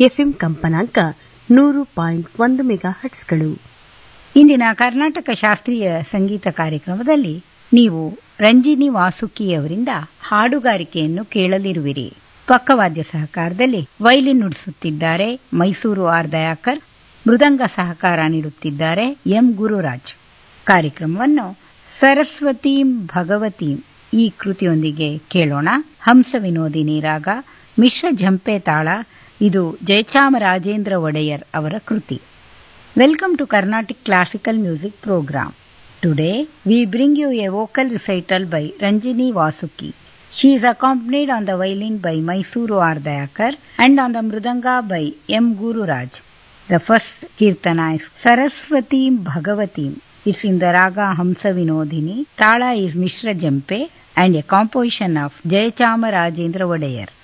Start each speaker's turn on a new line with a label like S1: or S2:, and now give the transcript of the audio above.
S1: FM ಕಂಪನಾಂಕ ನೂರು point ಒಂದು ಮೆಗಾ ಹಟ್ಸ್ಗಳು
S2: ಇಂದಿನ ಕರ್ನಾಟಕ ಶಾಸ್ತ್ರೀಯ ಸಂಗೀತ ಕಾರ್ಯಕ್ರಮದಲ್ಲಿ ನೀವು ರಂಜಿನಿ ವಾಸುಕಿಯವರಿಂದ ಹಾಡುಗಾರಿಕೆಯನ್ನು ಕೇಳಲಿರುವಿರಿ ಪಕ್ಕವಾದ್ಯ ಸಹಕಾರದಲ್ಲಿ ವೈಲಿನ್ ನುಡಿಸುತ್ತಿದ್ದಾರೆ ಮೈಸೂರು ಆರ್ ದಯಾಕರ್ ಮೃದಂಗ ಸಹಕಾರ ನೀಡುತ್ತಿದ್ದಾರೆ ಎಂ ಗುರುರಾಜ್ ಕಾರ್ಯಕ್ರಮವನ್ನು ಸರಸ್ವತೀಂ ಭಗವತೀಂ ಈ ಕೃತಿಯೊಂದಿಗೆ ಕೇಳೋಣ ಹಂಸ ವಿನೋದಿನಿ ರಾಗ ಮಿಶ್ರ ಝಂಪೆ ತಾಳ ಇದು ಜಯಚಾಮರಾಜೇಂದ್ರ ಒಡೆಯರ್ ಅವರ ಕೃತಿ Welcome to Carnatic Classical Music Program. Today we bring you a vocal recital by Ranjini Vasuki. She is accompanied on the violin by Mysuru Ardayakar and on the mridanga by M. Guru Raj. The first kirtana is Saraswatim Bhagavatim. It's in the raga Hamsa Vinodini. Tala is Mishra Jampe and a composition of Jayachama Rajendra Vadayar.